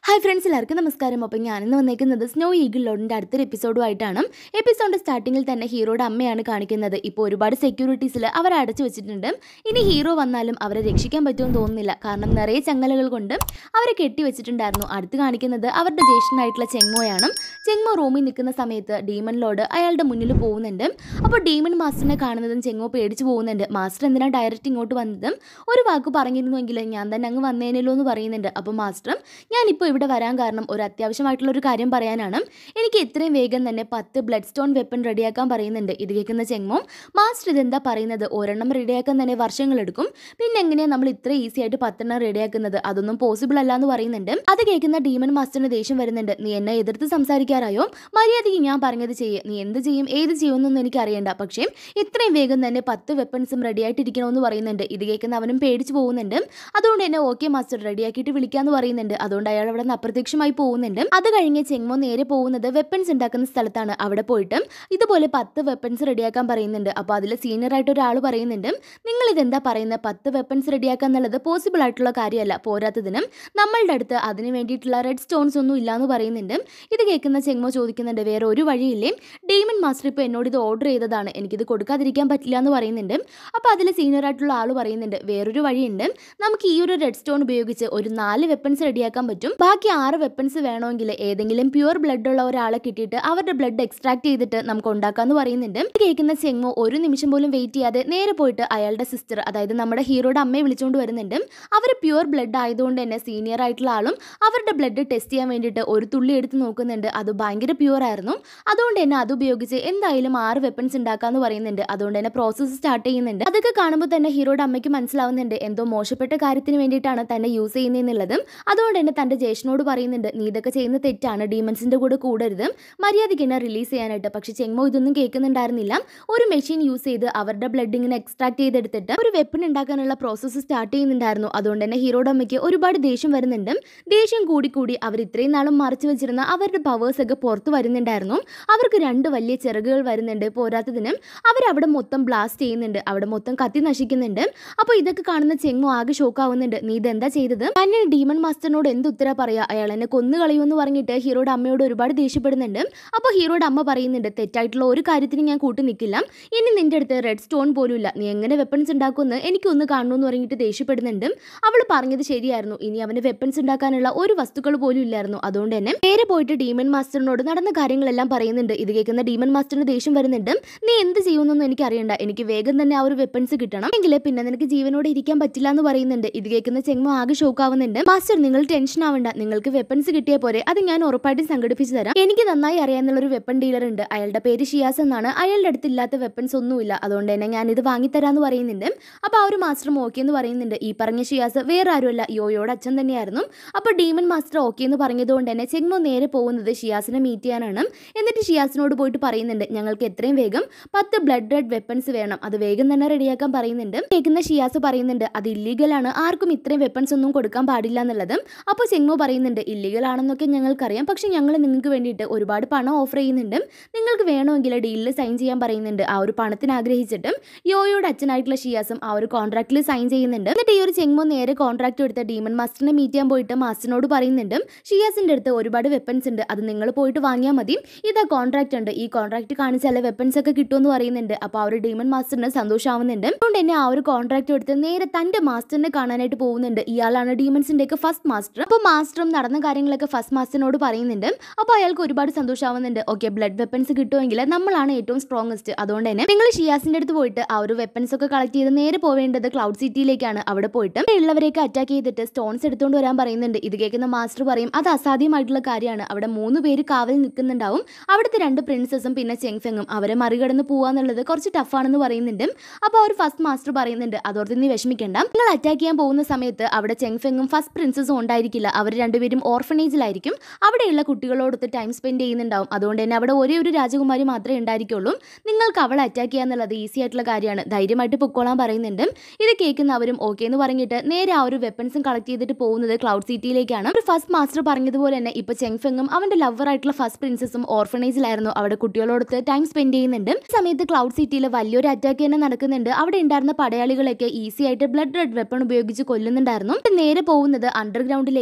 hi friends എല്ലാവർക്കും നമസ്കാരം അപ്പോൾ ഞാനിന്ന് വന്നേക്കുന്നത് സ്നോ ഈഗിൾ ലോഡിൻ്റെ അടുത്തൊരു എപ്പിസോഡുമായിട്ടാണ് എപ്പിസോഡിൻ്റെ സ്റ്റാർട്ടിങ്ങിൽ തന്നെ ഹീറോയുടെ അമ്മയാണ് കാണിക്കുന്നത് ഇപ്പോൾ ഒരുപാട് സെക്യൂരിറ്റീസിൽ അവർ അടച്ചു വെച്ചിട്ടുണ്ട് ഇനി ഹീറോ വന്നാലും അവരെ രക്ഷിക്കാൻ പറ്റുമെന്ന് തോന്നുന്നില്ല കാരണം നിറയെ ചങ്ങലകൾ കൊണ്ട് അവരെ കെട്ടി വെച്ചിട്ടുണ്ടായിരുന്നു അടുത്ത് കാണിക്കുന്നത് അവരുടെ ജ്യേഷ്ഠനായിട്ടുള്ള ചെങ്ങോയാണ് ചെങ്ങോ റൂമിൽ നിൽക്കുന്ന സമയത്ത് ഡീമൺ ലോഡ് അയാളുടെ മുന്നിൽ പോകുന്നുണ്ട് അപ്പോൾ ഡീമൺ മാസ്റ്ററിനെ കാണുന്നതും ചെങ്ങോ പേടിച്ച് പോകുന്നുണ്ട് മാസ്റ്റർ എന്തിനാണ് ഡയറക്റ്റ് ഇങ്ങോട്ട് വന്നതും ഒരു വാക്ക് പറഞ്ഞിരുന്നുവെങ്കിൽ ഞാൻ തന്നെ അങ്ങ് വന്നേനല്ലോ എന്ന് പറയുന്നുണ്ട് അപ്പോൾ മാസ്റ്റർ ഞാനിപ്പോൾ ഇവിടെ വരാൻ കാരണം ഒരു അത്യാവശ്യമായിട്ടുള്ള ഒരു കാര്യം പറയാനാണ് എനിക്ക് എത്രയും വേഗം തന്നെ പത്ത് ബ്ലഡ് സ്റ്റോൺ വെപ്പൺ റെഡിയാക്കാൻ പറയുന്നുണ്ട് ഇത് കേൾക്കുന്ന ചെങ്ങോ മാസ്റ്റർ ഇതെന്താ പറയുന്നത് ഒരെണ്ണം റെഡിയാക്കാൻ തന്നെ വർഷങ്ങളെടുക്കും പിന്നെ എങ്ങനെയാണ് നമ്മൾ ഇത്ര ഈസി ആയിട്ട് പത്തെണ്ണം റെഡിയാക്കുന്നത് അതൊന്നും പോസിബിൾ അല്ല എന്ന് പറയുന്നുണ്ട് അത് കേൾക്കുന്ന ഡീമൺ മാസ്റ്ററിന് ദേഷ്യം വരുന്നുണ്ട് നീ എന്നെ എതിർത്ത് സംസാരിക്കാറായോ മര്യാദയ്ക്ക് ഞാൻ പറഞ്ഞത് ചെയ്യ് നീ എന്ത് ചെയ്യും ഏത് ചെയ്യുമെന്നൊന്നും എനിക്ക് അറിയണ്ട പക്ഷേ ഇത്രയും വേഗം തന്നെ പത്ത് വെപ്പൺസും റെഡിയായിട്ടിരിക്കണമെന്ന് പറയുന്നുണ്ട് ഇത് കേൾക്കുന്ന അവനും പേടിച്ച് പോകുന്നുണ്ട് അതുകൊണ്ട് തന്നെ ഓക്കെ മാസ്റ്റർ റെഡിയാക്കിയിട്ട് വിളിക്കാന്ന് പറയുന്നുണ്ട് അതുകൊണ്ട് അയാൾ അവിടെ നിന്ന് അപ്രത്യക്ഷമായി പോകുന്നുണ്ട് അത് കഴിഞ്ഞ് ചെങ്ങമോ നേരെ പോകുന്നത് വെപ്പൺസ് ഉണ്ടാക്കുന്ന സ്ഥലത്താണ് അവിടെ പോയിട്ട് ഇതുപോലെ പത്ത് വെപ്പൺസ് റെഡിയാക്കാൻ പറയുന്നുണ്ട് അപ്പോൾ അതിൽ സീനിയർ ആയിട്ട് ഒരാൾ പറയുന്നുണ്ട് നിങ്ങൾ ഇതെന്താ പറയുന്നത് പത്ത് വെപ്പൺസ് റെഡിയാക്കുക എന്നുള്ളത് പോസിബിൾ ആയിട്ടുള്ള കാര്യമല്ല പോരാത്തതിനും നമ്മളുടെ അടുത്ത് അതിന് വേണ്ടിയിട്ടുള്ള റെഡ് സ്റ്റോൺസ് ഒന്നും ഇല്ലാന്ന് പറയുന്നുണ്ട് ഇത് കേൾക്കുന്ന ചെങ്ങമോ ചോദിക്കുന്നുണ്ട് വേറെ ഒരു വഴിയില്ലേ ഡേമൺ മാസ്റ്റർ ഇപ്പോൾ എന്നോട് ഇത് ഓർഡർ ചെയ്തതാണ് എനിക്കിത് കൊടുക്കാതിരിക്കാൻ പറ്റില്ല എന്ന് പറയുന്നുണ്ട് അപ്പോൾ അതിൽ സീനിയർ ആയിട്ടുള്ള ആൾ പറയുന്നുണ്ട് വേറൊരു വഴിയുണ്ട് നമുക്ക് ഈ ഒരു റെഡ് സ്റ്റോൺ ഉപയോഗിച്ച് ഒരു നാല് വെപ്പൺസ് റെഡിയാക്കാൻ പറ്റും ബാക്കി ആറ് വെപ്പൺസ് വേണമെങ്കിൽ ഏതെങ്കിലും പ്യുവർ ബ്ലഡ് ഉള്ള ഒരാളെ കിട്ടിയിട്ട് അവരുടെ ബ്ലഡ് എക്സ്ട്രാക്ട് ചെയ്തിട്ട് നമുക്ക് ഉണ്ടാക്കാന്ന് പറയുന്നുണ്ട് ഇത് കേൾക്കുന്ന ചെങ്ങോ ഒരു നിമിഷം പോലും വെയിറ്റ് ചെയ്യാതെ നേരെ പോയിട്ട് അയാളുടെ സിസ്റ്റർ അതായത് നമ്മുടെ ഹീറോയുടെ അമ്മയെ വിളിച്ചുകൊണ്ട് വരുന്നുണ്ട് അവർ പ്യുവർ ബ്ലഡ് ആയതുകൊണ്ട് തന്നെ സീനിയർ ആയിട്ടുള്ള ആളും അവരുടെ ബ്ലഡ് ടെസ്റ്റ് ചെയ്യാൻ വേണ്ടിയിട്ട് ഒരു തുള്ളി എടുത്ത് നോക്കുന്നുണ്ട് അത് ഭയങ്കര പ്യുവർ ആയിരുന്നു അതുകൊണ്ട് തന്നെ അത് ഉപയോഗിച്ച് എന്തായാലും ആറ് വെപ്പൺസ് ഉണ്ടാക്കാന്ന് പറയുന്നുണ്ട് അതുകൊണ്ട് തന്നെ പ്രോസസ്സ് സ്റ്റാർട്ട് ചെയ്യുന്നുണ്ട് അതൊക്കെ കാണുമ്പോൾ തന്നെ ഹീറോയുടെ അമ്മയ്ക്ക് മനസ്സിലാവുന്നുണ്ട് എന്തോ മോശപ്പെട്ട കാര്യത്തിന് വേണ്ടിയിട്ടാണ് തന്നെ യൂസ് ചെയ്യുന്നതെന്നുള്ളതും അതുകൊണ്ട് തന്നെ തൻ്റെ ജ്യേഷ്ഠനോട് പറയുന്നുണ്ട് നീ ഇതൊക്കെ ചെയ്യുന്ന തെറ്റാണ് ഡീമൻസിൻ്റെ കൂടെ കൂടരുത് മര്യാദയ്ക്ക് എന്നെ റിലീസ് ചെയ്യാനായിട്ട് പക്ഷെ ചെങ്ങോ ഇതൊന്നും കേൾക്കുന്നുണ്ടായിരുന്നില്ല ഒരു മെഷീൻ യൂസ് ചെയ്ത് അവരുടെ ബ്ലഡ് ഇങ്ങനെ എക്സ്ട്രാക്ട് ചെയ്തെടുത്തിട്ട് ഒരു വെപ്പൺ ഉണ്ടാക്കാനുള്ള പ്രോസസ്സ് സ്റ്റാർട്ട് ചെയ്യുന്നുണ്ടായിരുന്നു അതുകൊണ്ട് തന്നെ ഹീറോയുടെ അമ്മയ്ക്ക് ഒരുപാട് ദേഷ്യം വരുന്നുണ്ട് ദേഷ്യം കൂടി കൂടി അവർ ഇത്രയും നാളും മറച്ചു വെച്ചിരുന്ന അവരുടെ പവേഴ്സ് ഒക്കെ പുറത്തു വരുന്നുണ്ടായിരുന്നു അവർക്ക് രണ്ട് വലിയ ചിറകുകൾ വരുന്നുണ്ട് പോരാത്തതിനും അവരവിടെ മൊത്തം ബ്ലാസ്റ്റ് ചെയ്യുന്നുണ്ട് അവിടെ മൊത്തം കത്തി നശിക്കുന്നുണ്ട് അപ്പോൾ ഇതൊക്കെ കാണുന്ന ചെങ്ങോ ആകെ ഷോക്ക് ആവുന്നുണ്ട് നീ ഇതെന്താ ചെയ്തത് തന്നെ ഡീമൺ മാസ്റ്ററിനോട് എന്ത് ഉത്തര പറയാ അയാൾ എന്നെ കൊന്നു കളയുമെന്ന് പറഞ്ഞിട്ട് ഹീറോയുടെ അമ്മയോട് ഒരുപാട് ദേഷ്യപ്പെടുന്നുണ്ട് അപ്പോൾ ഹീറോയുടെ അമ്മ പറയുന്നുണ്ട് തെറ്റായിട്ടുള്ള ഒരു കാര്യത്തിന് ഞാൻ കൂട്ടി നിൽക്കില്ല ഇനി നിന്റെ അടുത്ത് റെഡ് സ്റ്റോൺ പോലും ഇല്ല നീ എങ്ങനെ വെപ്പൺസ് ഉണ്ടാക്കുമെന്ന് എനിക്കൊന്ന് കാണണമെന്ന് പറഞ്ഞിട്ട് ദേഷ്യപ്പെടുന്നുണ്ട് അവൾ പറഞ്ഞത് ശരിയായിരുന്നു ഇനി അവന് വെപ്പൺസ് ഉണ്ടാക്കാനുള്ള ഒരു വസ്തുക്കൾ പോലും ഇല്ലായിരുന്നു അതുകൊണ്ട് തന്നെ നേരെ പോയിട്ട് ഡീമൺ മാസ്റ്ററിനോട് നടന്ന കാര്യങ്ങളെല്ലാം പറയുന്നുണ്ട് ഇത് കേൾക്കുന്ന ഡീമൺ മാസ്റ്ററിന് ദേഷ്യം വരുന്നുണ്ട് നീ എന്ത് ചെയ്യുമെന്നൊന്നും എനിക്ക് അറിയണ്ട എനിക്ക് വേഗം തന്നെ ആ ഒരു വെപ്പൺസ് കിട്ടണം എങ്കിൽ പിന്നെ നിനക്ക് ജീവനോടെ ഇരിക്കാൻ പറ്റില്ല എന്ന് പറയുന്നുണ്ട് ഇത് കേൾക്കുന്ന ചെങ്ങോ ആകെ ഷോക്ക് ആവുന്നുണ്ട് മാസ്റ്റർ നിങ്ങൾ ടെൻഷൻ ആവണ്ട നിങ്ങൾക്ക് വെപ്പൺസ് കിട്ടിയ പോലെ അത് ഞാൻ ഉറപ്പായിട്ടും സംഘടിപ്പിച്ചു തരാം എനിക്ക് നന്നായി അറിയാവുന്ന ഒരു വെപ്പൺ ഡീലർ ഉണ്ട് അയാളുടെ പേര് ഷിയാസ് എന്നാണ് അയാളുടെ അടുത്ത് ഇല്ലാത്ത വെപ്പൺസ് ഒന്നുമില്ല അതുകൊണ്ട് തന്നെ ഞാൻ ഇത് വാങ്ങിത്തരാന്ന് പറയുന്നുണ്ട് അപ്പോൾ ആ ഒരു മാസ്റ്റർ ഓക്കെ എന്ന് പറയുന്നുണ്ട് ഈ പറഞ്ഞ ഷിയാസ് വേറെ ആരുമല്ല യോയോയുടെ അച്ഛൻ തന്നെയായിരുന്നു അപ്പോൾ ഡീമൺ മാസ്റ്റർ ഓക്കെ എന്ന് പറഞ്ഞതുകൊണ്ട് തന്നെ ചെങ്ങോ നേരെ പോകുന്നത് ഷിയാസിനെ മീറ്റ് ചെയ്യാനാണ് എന്നിട്ട് ഷിയാസിനോട് പോയിട്ട് പറയുന്നുണ്ട് ഞങ്ങൾക്ക് എത്രയും വേഗം പത്ത് ബ്ലഡ് റെഡ് വെപ്പൺസ് വേണം അത് വേഗം തന്നെ റെഡിയാക്കാൻ പറയുന്നുണ്ട് കേൾക്കുന്ന ഷിയാസ് പറയുന്നുണ്ട് അത് ഇല്ലീഗലാണ് ആർക്കും ഇത്രയും വെപ്പൺസ് ഒന്നും കൊടുക്കാൻ പാടില്ല എന്നുള്ളത് അപ്പോൾ ചെങ്ങോ പറയുന്നുണ്ട് ഇല്ലീഗൽ ആണെന്നൊക്കെ ഞങ്ങൾക്കറിയാം പക്ഷെ ഞങ്ങൾ നിങ്ങൾക്ക് വേണ്ടിയിട്ട് ഒരുപാട് പണം ഓഫർ ചെയ്യുന്നുണ്ട് നിങ്ങൾക്ക് വേണമെങ്കിൽ ഡീലിൽ സൈൻ ചെയ്യാൻ പറയുന്നുണ്ട് ആ ഒരു പണത്തിന് ആഗ്രഹിച്ചിട്ടും യോയോയുടെ അച്ഛനായിട്ടുള്ള ഷിയാസും ആ ഒരു കോൺട്രാക്റ്റിൽ സൈൻ ചെയ്യുന്നുണ്ട് എന്നിട്ട് ഈ ഒരു ചെങ്ങോ നേരെ കോൺട്രാക്ട് എടുത്ത ഡീമൺ മാസ്റ്ററിനെ മീറ്റ് ചെയ്യാൻ പോയിട്ട് മാസ്റ്ററിനോട് പറയുന്നുണ്ട് ഷിയാസിന്റെ അടുത്ത് ഒരുപാട് വെപ്പൺസ് ഉണ്ട് അത് നിങ്ങൾ പോയിട്ട് വാങ്ങിയാൽ മതി ഇതാ കോൺട്രാക്ട് ഉണ്ട് ഈ കോൺട്രാക്ട് കാണിച്ചാലേ വെപ്പൺസ് ഒക്കെ കിട്ടുമെന്ന് പറയുന്നുണ്ട് അപ്പോൾ ആ ഒരു ഡീമൺ മാസ്റ്ററിന് സന്തോഷമാവുന്നുണ്ട് അതുകൊണ്ട് തന്നെ ആ ഒരു കോൺട്രാക്ട് എടുത്ത് നേരെ തന്റെ മാസ്റ്ററിനെ കാണാനായിട്ട് പോകുന്നുണ്ട് ഇയാളാണ് ഡീമൺസിന്റെ ഒക്കെ ഫസ്റ്റ് മാസ്റ്റർ അപ്പോൾ മാസ്റ്ററും നടന്ന കാര്യങ്ങളൊക്കെ ഫസ്റ്റ് മാസ്റ്ററിനോട് പറയുന്നുണ്ട് അപ്പോൾ അയാൾക്ക് ഒരുപാട് സന്തോഷമാവുന്നുണ്ട് ഓക്കെ ബ്ലഡ് വെപ്പൺസ് കിട്ടുമെങ്കിൽ നമ്മളാണ് ഏറ്റവും സ്ട്രോങ്സ്റ്റ് അതുകൊണ്ട് തന്നെ നിങ്ങൾ ഷിയാസിന്റെ അടുത്ത് പോയിട്ട് ആ ഒരു വെപ്പൺസ് ഒക്കെ കളക്ട് ചെയ്ത് നേരെ പോവേണ്ടത് ക്ലൗഡ് സിറ്റിയിലേക്കാണ് അവിടെ പോയിട്ട് ഉള്ളവരെയൊക്കെ അറ്റാക്ക് ചെയ്തിട്ട് സ്റ്റോൺസ് എടുത്തുകൊണ്ട് വരാൻ പറയുന്നുണ്ട് ഇത് കേൾക്കുന്ന മാസ്റ്റർ പറയും അത് അസാധ്യമായിട്ടുള്ള കാര്യമാണ് അവിടെ മൂന്ന് പേര് കാവൽ നിൽക്കുന്നുണ്ടാവും അവിടുത്തെ രണ്ട് പ്രിൻസസും പിന്നെ ചെങ്ഫെങ്ങും അവരെ മറികടന്ന് പോവാന്നുള്ളത് കുറച്ച് ടഫാണെന്ന് പറയുന്നുണ്ട് അപ്പോൾ അവർ ഫസ്റ്റ് മാസ്റ്റർ പറയുന്നുണ്ട് അതോർത്ത് നീ വിഷമിക്കേണ്ട നിങ്ങൾ അറ്റാക്ക് ചെയ്യാൻ പോകുന്ന സമയത്ത് അവിടെ ചെങ്ഫെങ്ങും ഫസ്റ്റ് പ്രിൻസസും ഉണ്ടായിരിക്കില്ല അവർ രണ്ടുപേരും ഓർഫനേജിലായിരിക്കും അവിടെയുള്ള കുട്ടികളോടൊത്ത് ടൈം സ്പെൻഡ് ചെയ്യുന്നുണ്ടാവും അതുകൊണ്ട് തന്നെ അവിടെ ഒരേ ഒരു രാജകുമാരി മാത്രമേ ഉണ്ടായിരിക്കുള്ളൂ നിങ്ങൾക്ക് അവളെ അറ്റാക്ക് ചെയ്യാന്നുള്ളത് ഈസി ആയിട്ടുള്ള കാര്യമാണ് ധൈര്യമായിട്ട് പൊക്കോളാൻ പറയുന്നുണ്ട് ഇത് കേൾക്കുന്നവരും ഓക്കെ എന്ന് പറഞ്ഞിട്ട് നേരെ ആ ഒരു വെപ്പൺസും കളക്ട് ചെയ്തിട്ട് പോകുന്നത് ക്ലൗഡ് സിറ്റിയിലേക്കാണ് ഒരു ഫസ്റ്റ് മാസ്റ്റർ പറഞ്ഞതുപോലെ തന്നെ ഇപ്പൊ ചെങ്ഫെങ്ങും അവന്റെ ലവർ ആയിട്ടുള്ള ഫസ്റ്റ് പ്രിൻസസും ഓർഫനേജിലായിരുന്നു അവിടെ കുട്ടികളോടൊത്ത് ടൈം സ്പെൻഡ് ചെയ്യുന്നുണ്ട് ഈ സമയത്ത് ക്ലൗഡ് സിറ്റിയിൽ വലിയൊരു അറ്റാക്ക് തന്നെ നടക്കുന്നുണ്ട് അവിടെ ഉണ്ടായിരുന്ന പടയാളികളൊക്കെ ഈസി ആയിട്ട് ബ്ലഡ് റെഡ് വെപ്പൺ ഉപയോഗിച്ച് കൊല്ലുന്നുണ്ടായിരുന്നു നേരെ പോകുന്നത് അണ്ടർഗ്രൗണ്ടിലേക്കാണ് അവിടെ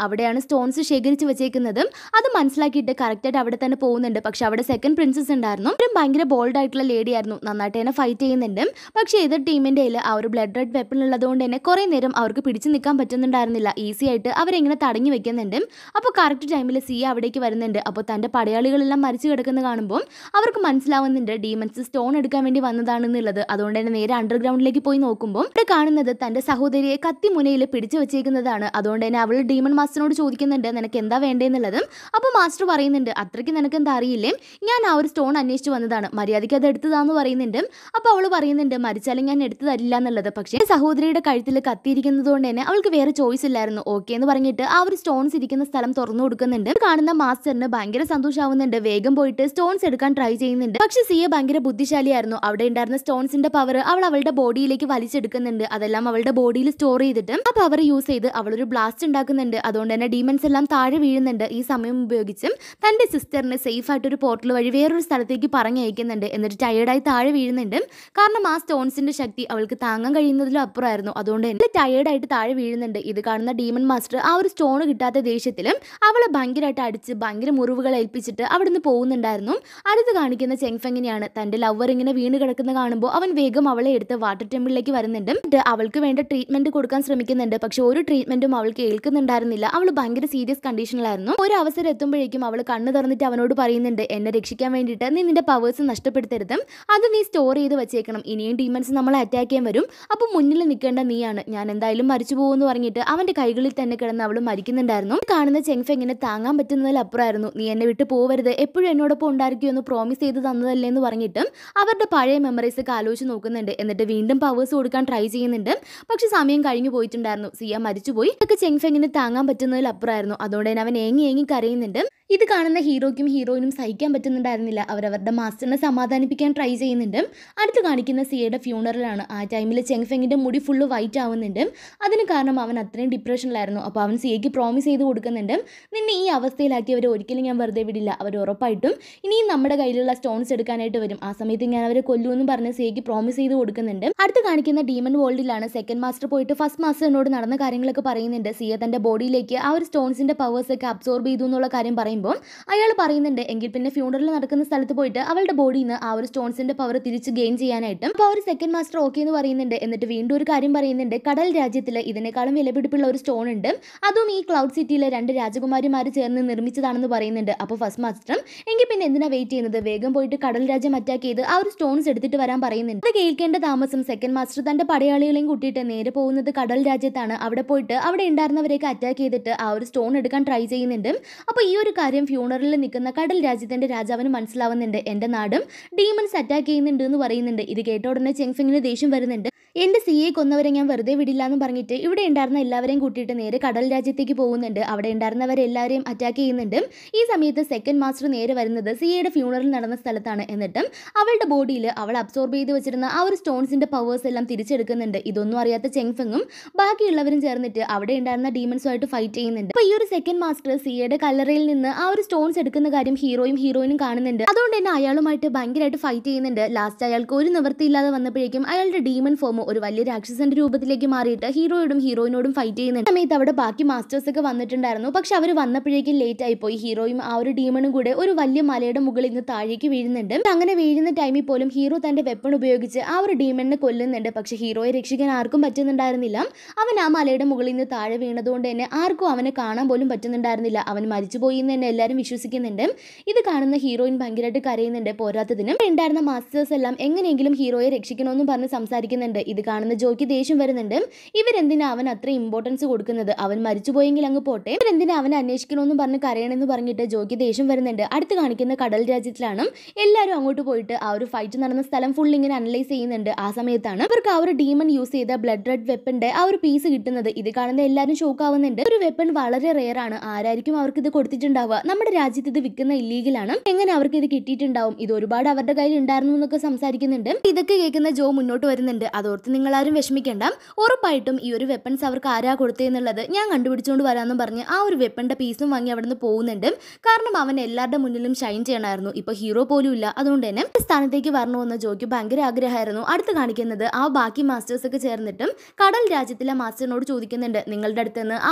അവിടെയാണ് സ്റ്റോൺസ് ശേഖരിച്ച് വെച്ചേക്കുന്നതും അത് മനസ്സിലാക്കിയിട്ട് കറക്റ്റായിട്ട് അവിടെ തന്നെ പോകുന്നുണ്ട് പക്ഷെ അവിടെ സെക്കൻഡ് പ്രിൻസസ് ഉണ്ടായിരുന്നു ഒരു ഭയങ്കര ബോൾഡ് ആയിട്ടുള്ള ലേഡി ആയിരുന്നു നന്നായിട്ട് തന്നെ ഫൈറ്റ് ചെയ്യുന്നുണ്ട് പക്ഷേ എതിർ ടീമിൻ്റെ കയ്യിൽ ആ ഒരു ബ്ലഡ് റെഡ് വെപ്പൺ ഉള്ളതുകൊണ്ട് തന്നെ കുറേ നേരം അവർക്ക് പിടിച്ചു നിൽക്കാൻ പറ്റുന്നുണ്ടായിരുന്നില്ല ഈസി ആയിട്ട് അവരെങ്ങനെ തടഞ്ഞു വെക്കുന്നുണ്ട് അപ്പോൾ കറക്റ്റ് ടൈമിൽ സിയ അവിടേക്ക് വരുന്നുണ്ട് അപ്പോൾ തൻ്റെ പടയാളികളെല്ലാം മരിച്ചു കിടക്കുന്ന കാണുമ്പോൾ അവർക്ക് മനസ്സിലാവുന്നുണ്ട് ഡീമൻസ് സ്റ്റോൺ എടുക്കാൻ വേണ്ടി വന്നതാണെന്നുള്ളത് അതുകൊണ്ട് തന്നെ നേരെ അണ്ടർഗ്രൗണ്ടിലേക്ക് പോയി നോക്കുമ്പോൾ ഇവിടെ കാണുന്നത് തൻ്റെ സഹോദരിയെ കത്തി മുനയിൽ പിടിച്ചു വെച്ചേക്കുന്നതാണ് അതുകൊണ്ട് തന്നെ അവൾ ഡീമൺ മാസ്റ്ററിനോട് ചോദിക്കുന്നുണ്ട് നിനക്ക് എന്താ വേണ്ടതെന്നുള്ളതും അപ്പോൾ മാസ്റ്റർ പറയുന്നുണ്ട് അത്രയ്ക്ക് നിനക്ക് എന്താ അറിയില്ലേ ഞാൻ ആ ഒരു സ്റ്റോൺ അന്വേഷിച്ച് വന്നതാണ് മര്യാദയ്ക്ക് അത് എടുത്തതാന്ന് പറയുന്നുണ്ട് അപ്പോൾ അവൾ പറയുന്നുണ്ട് മരിച്ചാലും ഞാൻ എടുത്തു തരില്ല എന്നുള്ളത് പക്ഷേ സഹോദരിയുടെ കഴുത്തിൽ കത്തിയിരിക്കുന്നത് കൊണ്ട് തന്നെ അവൾക്ക് വേറെ ചോയ്സ് ഇല്ലായിരുന്നു ഓക്കെ എന്ന് പറഞ്ഞിട്ട് ആ ഒരു സ്റ്റോൺസ് ഇരിക്കുന്ന സ്ഥലം തുറന്നു കൊടുക്കുന്നുണ്ട് ഇത് കാണുന്ന മാസ്റ്ററിന് ഭയങ്കര സന്തോഷമാവുന്നുണ്ട് വേഗം പോയിട്ട് സ്റ്റോൺസ് എടുക്കാൻ ട്രൈ ചെയ്യുന്നുണ്ട് പക്ഷേ സിയ ഭയങ്കര ബുദ്ധിശാലിയായിരുന്നു അവിടെ ഉണ്ടായിരുന്ന സ്റ്റോൺസിന്റെ പവർ അവൾ അവളുടെ ബോഡിയിലേക്ക് വലിച്ചെടുക്കുന്നുണ്ട് അതെല്ലാം അവളുടെ ബോഡിയിൽ സ്റ്റോർ ചെയ്തിട്ട് ആ പവർ യൂസ് ചെയ്ത് അവളൊരു ബ്ലാസ്റ്റ് ഉണ്ടാക്കുന്നുണ്ട് അതുകൊണ്ട് തന്നെ ഡീമൻസ് എല്ലാം താഴെ വീഴുന്നുണ്ട് ഈ സമയം ഉപയോഗിച്ചും തന്റെ സിസ്റ്ററിനെ സേഫ് ആയിട്ട് ഒരു പോർട്ടൽ വഴി വേറൊരു സ്ഥലത്തേക്ക് പറഞ്ഞയക്കുന്നുണ്ട് എന്നിട്ട് ടയേർഡായി താഴെ വീഴുന്നുണ്ട് കാരണം ആ സ്റ്റോൺസിന്റെ ശക്തി അവൾക്ക് താങ്ങാൻ കഴിയുന്നതിലും അപ്പുറമായിരുന്നു അതുകൊണ്ട് തന്നെ ടയേർഡായിട്ട് താഴെ വീഴുന്നുണ്ട് ഇത് കാണുന്ന ഡീമൺ മാസ്റ്റർ ആ ഒരു സ്റ്റോൺ കിട്ടാത്ത ദേഷ്യത്തിലും അവളെ ഭയങ്കരമായിട്ട് അടിച്ച് ഭയങ്കര മുറിവുകൾ ഏൽപ്പിച്ചിട്ട് അവിടുന്ന് പോകുന്നുണ്ടായിരുന്നു അടുത്ത് കാണിക്കുന്ന ചെങ്ഫെങ്ങിനെയാണ് തന്റെ ലവർ ഇങ്ങനെ വീണ് കിടക്കുന്ന കാണുമ്പോൾ അവൻ വേഗം അവളെ എടുത്ത് വാട്ടർ ടെമ്പിളിലേക്ക് വരുന്നുണ്ട് എന്നിട്ട് അവൾക്ക് വേണ്ട ട്രീറ്റ്മെന്റ് കൊടുക്കാൻ ശ്രമിക്കുന്നുണ്ട് പക്ഷെ ഒരു ട്രീറ്റ്മെന്റും അവൾക്ക് ഏൽക്കുന്നുണ്ടായിരുന്നില്ല അവൾ ഭയങ്കര സീരിയസ് കണ്ടീഷനിലായിരുന്നു ഒരു അവസരം എത്തുമ്പോഴേക്കും അവൾ കണ്ണു തുറന്നിട്ട് അവനോട് പറയുന്നുണ്ട് എന്നെ രക്ഷിക്കാൻ വേണ്ടിയിട്ട് നീ നിന്റെ പവേഴ്സ് നഷ്ടപ്പെടുത്തരുത് അത് നീ സ്റ്റോർ ചെയ്ത് വെച്ചേക്കണം ഇനിയും ഡീമൻസ് നമ്മളെ അറ്റാക്ക് ചെയ്യാൻ വരും അപ്പോൾ മുന്നിൽ നിൽക്കേണ്ട നീയാണ് ഞാൻ എന്തായാലും മരിച്ചു പോകുമെന്ന് പറഞ്ഞിട്ട് അവന്റെ കൈകളിൽ തന്നെ കിടന്ന് അവൾ മരിക്കുന്നുണ്ടായിരുന്നു ഈ കാണുന്ന ചെങ്ഫെങ്ങിനെ താങ്ങാൻ പറ്റുന്നതിലപ്പുറമായിരുന്നു നീ എന്നെ വിട്ട് പോവരുത് എപ്പോഴും എന്നോടൊപ്പം ഉണ്ടായിരിക്കുമെന്ന് പ്രോമിസ് ചെയ്ത് തന്നതല്ലേ എന്ന് പറഞ്ഞിട്ടും അവരുടെ പഴയ മെമ്മറീസ് ഒക്കെ ആലോചിച്ച് നോക്കുന്നുണ്ട് എന്നിട്ട് വീണ്ടും പവേഴ്സ് കൊടുക്കാൻ ട്രൈ ചെയ്യുന്നുണ്ട് പക്ഷെ സമയം കഴിഞ്ഞു പോയിട്ടുണ്ടായിരുന്നു സിയ മരിച്ചുപോയി ഇതൊക്കെ ചെങ്ഫെങ്ങിന് താങ്ങാൻ പറ്റുന്നതിലപ്പുറമായിരുന്നു അതുകൊണ്ട് തന്നെ അവൻ ഏങ്ങി ഏങ്ങി കരയുന്നുണ്ട് ഇത് കാണുന്ന ഹീറോയ്ക്കും ഹീറോയിനും സഹിക്കാൻ പറ്റുന്നുണ്ടായിരുന്നില്ല അവരവരുടെ മാസ്റ്ററിനെ സമാധാനിപ്പിക്കാൻ ട്രൈ ചെയ്യുന്നുണ്ട് അടുത്ത് കാണിക്കുന്ന സിയയുടെ ഫ്യൂണറലാണ് ആ ടൈമിൽ ചെങ്ഫെങ്ങിൻ്റെ മുടി ഫുള്ള് വൈറ്റ് ആവുന്നുണ്ട് അതിന് കാരണം അവൻ അത്രയും ഡിപ്രഷനിലായിരുന്നു അപ്പോൾ അവൻ സിയയ്ക്ക് പ്രോമിസ് ചെയ്ത് കൊടുക്കുന്നുണ്ട് നിന്നെ ഈ അവസ്ഥയിലാക്കിയവരെ ഒരിക്കലും ഞാൻ വെറുതെ വിടില്ല അവർ ഉറപ്പായിട്ടും ഇനിയും നമ്മുടെ കയ്യിലുള്ള സ്റ്റോൺസ് എടുക്കാനായിട്ട് വരും ആ സമയത്ത് ഞാൻ അവരെ കൊല്ലുമെന്ന് പറഞ്ഞ് സിയയ്ക്ക് പ്രോമിസ് ചെയ്ത് കൊടുക്കുന്നുണ്ട് അടുത്ത് കാണിക്കുന്ന ഡീമൺ വേൾഡിലാണ് സെക്കൻഡ് മാസ്റ്റർ പോയിട്ട് ഫസ്റ്റ് മാസ്റ്റർ എന്നോട് നടന്ന കാര്യങ്ങളൊക്കെ പറയുന്നുണ്ട് സിയ തൻ്റെ ബോഡിയിലേക്ക് ആ ഒരു സ്റ്റോൺസിൻ്റെ പവേഴ്സ് ഒക്കെ അബ്സോർബ് ചെയ്തു എന്നുള്ള കാര്യം പറയുമ്പോൾ അയാൾ പറയുന്നുണ്ട് എങ്കിൽ പിന്നെ ഫ്യൂണറൽ നടക്കുന്ന സ്ഥലത്ത് പോയിട്ട് അവളുടെ ബോഡിയിൽ നിന്ന് ആ ഒരു സ്റ്റോൺസിന്റെ പവർ തിരിച്ച് ഗെയിൻ ചെയ്യാനായിട്ടും അപ്പോൾ അവർ സെക്കൻഡ് മാസ്റ്റർ ഓക്കെ എന്ന് പറയുന്നുണ്ട് എന്നിട്ട് വീണ്ടും ഒരു കാര്യം പറയുന്നുണ്ട് കടൽ രാജ്യത്തിൽ ഇതിനേക്കാളും വിലപിടിപ്പുള്ള ഒരു സ്റ്റോൺ ഉണ്ട് അതും ഈ ക്ലൗഡ് സിറ്റിയിലെ രണ്ട് രാജകുമാരിമാർ ചേർന്ന് നിർമ്മിച്ചതാണെന്ന് പറയുന്നുണ്ട് അപ്പോൾ ഫസ്റ്റ് മാസ്റ്ററും എങ്കിൽ പിന്നെ എന്തിനാ വെയിറ്റ് ചെയ്യുന്നത് വേഗം പോയിട്ട് കടൽ രാജ്യം അറ്റാക്ക് ചെയ്ത് ആ ഒരു സ്റ്റോൺസ് എടുത്തിട്ട് വരാൻ പറയുന്നുണ്ട് അത് കേൾക്കേണ്ട താമസം സെക്കൻഡ് മാസ്റ്റർ തന്റെ പടയാളികളെയും കൂട്ടിയിട്ട് നേരെ പോകുന്നത് കടൽ രാജ്യത്താണ് അവിടെ പോയിട്ട് അവിടെ ഉണ്ടായിരുന്നവരെയൊക്കെ അറ്റാക്ക് ചെയ്തിട്ട് ആ ഒരു സ്റ്റോൺ എടുക്കാൻ ട്രൈ ചെയ്യുന്നുണ്ട് അപ്പോൾ ഈ ഒരു കാര്യം ഫ്യൂണറിൽ നിൽക്കുന്ന കടൽ രാജ്യത്തിന്റെ രാജാവിന് മനസ്സിലാവുന്നുണ്ട് എൻ്റെ നാടും ഡീമൺസ് അറ്റാക്ക് ചെയ്യുന്നുണ്ട് എന്ന് പറയുന്നുണ്ട് ഇത് കേട്ട ഉടനെ ചെങ്ഫിങ്ങിന് ദേഷ്യം വരുന്നുണ്ട് എൻ്റെ സി എ കൊന്നവരെ ഞാൻ വെറുതെ വിടില്ല എന്ന് പറഞ്ഞിട്ട് ഇവിടെ ഉണ്ടായിരുന്ന എല്ലാവരെയും കൂട്ടിയിട്ട് നേരെ കടൽ രാജ്യത്തേക്ക് പോകുന്നുണ്ട് അവിടെ ഉണ്ടായിരുന്നവരെല്ലാവരെയും അറ്റാക്ക് ചെയ്യുന്നുണ്ട് ഈ സമയത്ത് സെക്കൻഡ് മാസ്റ്റർ നേരെ വരുന്നത് സി എയുടെ ഫ്യൂണറൽ നടന്ന സ്ഥലത്താണ് എന്നിട്ടും അവളുടെ ബോഡിയിൽ അവൾ അബ്സോർബ് ചെയ്ത് വെച്ചിരുന്ന ആ ഒരു സ്റ്റോൺസിന്റെ പവേഴ്സ് എല്ലാം തിരിച്ചെടുക്കുന്നുണ്ട് ഇതൊന്നും അറിയാത്ത ചെങ്ഫെങ്ങും ബാക്കിയുള്ളവരും ചേർന്നിട്ട് അവിടെ ഉണ്ടായിരുന്ന ഡീമൺസുമായിട്ട് ഫൈറ്റ് ചെയ്യുന്നുണ്ട് അപ്പോൾ ഈ ഒരു സെക്കൻഡ് മാസ്റ്റർ സിയയുടെ കല്ലറയിൽ നിന്ന് ആ ഒരു സ്റ്റോൺസ് എടുക്കുന്ന കാര്യം ഹീറോയും ഹീറോയിനും കാണുന്നുണ്ട് അതുകൊണ്ട് തന്നെ അയാളുമായിട്ട് ഭയങ്കരമായിട്ട് ഫൈറ്റ് ചെയ്യുന്നുണ്ട് ലാസ്റ്റ് അയാൾക്ക് ഒരു നിവൃത്തിയില്ലാതെ വന്നപ്പോഴേക്കും അയാളുടെ ഡീമൺ ഫോം ഒരു വലിയ രാക്ഷസന്റെ രൂപത്തിലേക്ക് മാറിയിട്ട് ഹീറോയോടും ഹീറോയിനോടും ഫൈറ്റ് ചെയ്യുന്നുണ്ട് ആ സമയത്ത് അവിടെ ബാക്കി മാസ്റ്റേഴ്സ് ഒക്കെ വന്നിട്ടുണ്ടായിരുന്നു പക്ഷെ അവർ വന്നപ്പോഴേക്കും ലേറ്റ് ആയിപ്പോയി ഹീറോയും ആ ഒരു ഡീമണും കൂടെ ഒരു വലിയ മലയുടെ മുകളിൽ നിന്ന് താഴേക്ക് വീഴുന്നുണ്ട് അങ്ങനെ വീഴുന്ന ടൈമിൽ പോലും ഹീറോ തന്റെ വെപ്പൺ ഉപയോഗിച്ച് ആ ഒരു ഡീമണിനെ കൊല്ലുന്നുണ്ട് പക്ഷെ ഹീറോയെ രക്ഷിക്കാൻ ആർക്കും പറ്റുന്നുണ്ടായിരുന്നില്ല അവൻ ആ മലയുടെ മുകളിൽ നിന്ന് താഴെ വീണതുകൊണ്ട് തന്നെ ആർക്കും അവനെ കാണാൻ പോലും പറ്റുന്നുണ്ടായിരുന്നില്ല അവൻ മരിച്ചുപോയി എന്ന് തന്നെ എല്ലാവരും വിശ്വസിക്കുന്നുണ്ട് ഇത് കാണുന്ന ഹീറോയിൻ ഭയങ്കരമായിട്ട് കരയുന്നുണ്ട് പോരാത്തതിനും ഇവിടെ ഉണ്ടായിരുന്ന മാസ്റ്റേഴ്സ് എല്ലാം എങ്ങനെയെങ്കിലും ഹീറോയെ രക്ഷിക്കണമെന്നും പറഞ്ഞ് സംസാരിക്കുന്നുണ്ട് ഇത് കാണുന്ന ജോയ്ക്ക് ദേഷ്യം വരുന്നുണ്ട് ഇവരെന്തിനാ അവൻ അത്ര ഇമ്പോർട്ടൻസ് കൊടുക്കുന്നത് അവൻ മരിച്ചുപോയെങ്കിൽ അങ്ങ് പോട്ടെ ഇവരെന്തിനാ അവനെ അന്വേഷിക്കണമെന്നും പറഞ്ഞ് കരയണമെന്ന് പറഞ്ഞിട്ട് ജോയ്ക്ക് ദേഷ്യം വരുന്നുണ്ട് അടുത്ത് കാണിക്കുന്ന കടൽ രാജ്യത്തിലാണ് എല്ലാവരും അങ്ങോട്ട് പോയിട്ട് ആ ഒരു ഫൈറ്റ് നടന്ന സ്ഥലം ഫുൾ ഇങ്ങനെ അനലൈസ് ചെയ്യുന്നുണ്ട് ആ സമയത്താണ് അവർക്ക് ആ ഒരു ഡീമൺ യൂസ് ചെയ്ത ബ്ലഡ് റെഡ് വെപ്പന്റെ ആ ഒരു പീസ് കിട്ടുന്നത് ഇത് കാണുന്ന എല്ലാവരും ഷോക്ക് ആവുന്നുണ്ട് ഒരു വെപ്പൺ വളരെ റെയർ ആണ് ആരായിരിക്കും അവർക്ക് ഇത് കൊടുത്തിട്ടുണ്ടാവുക നമ്മുടെ രാജ്യത്ത് ഇത് വിൽക്കുന്ന ഇല്ലീഗലാണ് എങ്ങനെ അവർക്ക് ഇത് കിട്ടിയിട്ടുണ്ടാവും ഇത് ഒരുപാട് അവരുടെ കയ്യിൽ ഉണ്ടായിരുന്നു എന്നൊക്കെ സംസാരിക്കുന്നുണ്ട് ഇതൊക്കെ കേൾക്കുന്ന ജോ മുന്നോട്ട് വരുന്നുണ്ട് അതോർത്ത് നിങ്ങൾ ആരും വിഷമിക്കേണ്ട ഉറപ്പായിട്ടും ഈ ഒരു വെപ്പൺസ് അവർക്ക് ആരാ കൊടുത്തതെന്നുള്ളത് ഞാൻ കണ്ടുപിടിച്ചുകൊണ്ട് വരാമെന്നും പറഞ്ഞ് ആ ഒരു വെപ്പന്റെ പീസും വാങ്ങി അവിടെ നിന്ന് പോകുന്നുണ്ട് കാരണം അവൻ എല്ലാവരുടെ മുന്നിലും ഷൈൻ ചെയ്യണമായിരുന്നു ഇപ്പൊ ഹീറോ പോലും ഇല്ല അതുകൊണ്ട് തന്നെ ഈ സ്ഥാനത്തേക്ക് വരണമെന്ന് ജോയ്ക്ക് ഭയങ്കര ആഗ്രഹമായിരുന്നു അടുത്ത് കാണിക്കുന്നത് ആ ബാക്കി മാസ്റ്റേഴ്സ് ഒക്കെ ചേർന്നിട്ടും കടൽ രാജ്യത്തിലെ മാസ്റ്ററിനോട് ചോദിക്കുന്നുണ്ട് നിങ്ങളുടെ അടുത്ത് നിന്ന് ആ ഒരു ഡീമൺ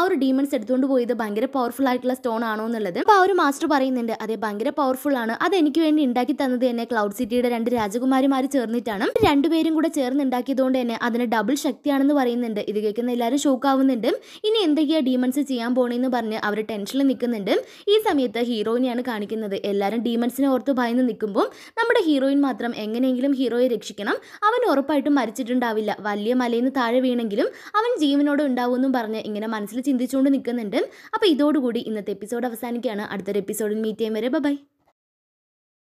ഡയമണ്ട്സ് എടുത്തുകൊണ്ട് പോയത് ഭയങ്കര പവർഫുൾ ആയിട്ടുള്ള സ്റ്റോൺ ആണോ എന്നുള്ളത് അപ്പോൾ ആ ഒരു മാസ്റ്റർ പറയുന്നുണ്ട് അതെ ഭയങ്കര പവർഫുൾ ആണ് അത് എനിക്ക് വേണ്ടി ഉണ്ടാക്കി തന്നത് തന്നെ ക്ലൗഡ് സിറ്റിയുടെ രണ്ട് രാജകുമാരിമാർ ചേർന്നിട്ടാണ് രണ്ടുപേരും കൂടെ ചേർന്ന് ഉണ്ടാക്കിയതുകൊണ്ട് തന്നെ അതിന് ഡബിൾ ശക്തിയാണെന്ന് പറയുന്നുണ്ട് ഇത് കേൾക്കുന്ന എല്ലാവരും ഷോക്ക് ആവുന്നുണ്ട് ഇനി എന്തൊക്കെയാ ഡീമൺസ് ചെയ്യാൻ പോണേന്ന് പറഞ്ഞ് അവർ ടെൻഷനിൽ നിൽക്കുന്നുണ്ട് ഈ സമയത്ത് ഹീറോയിനെയാണ് കാണിക്കുന്നത് എല്ലാവരും ഡീമൺസിനെ ഓർത്ത് ഭയന്ന് നിൽക്കുമ്പോൾ നമ്മുടെ ഹീറോയിൻ മാത്രം എങ്ങനെയെങ്കിലും ഹീറോയെ രക്ഷിക്കണം അവൻ ഉറപ്പായിട്ടും മരിച്ചിട്ടുണ്ടാവില്ല വലിയ മലയിൽ നിന്ന് താഴെ വീണെങ്കിലും അവൻ ജീവനോട് ഉണ്ടാവുമെന്നും പറഞ്ഞ് ഇങ്ങനെ മനസ്സിൽ ചിന്തിച്ചുകൊണ്ട് നിൽക്കുന്നുണ്ട് അപ്പോൾ ഇതോടുകൂടി ഇന്നത്തെ എപ്പിസോഡ് അവസാനിക്കുകയാണ് അടുത്തൊരു എപ്പിസോഡിൽ മീറ്റ് ചെയ്യാൻ വരെ ബൈ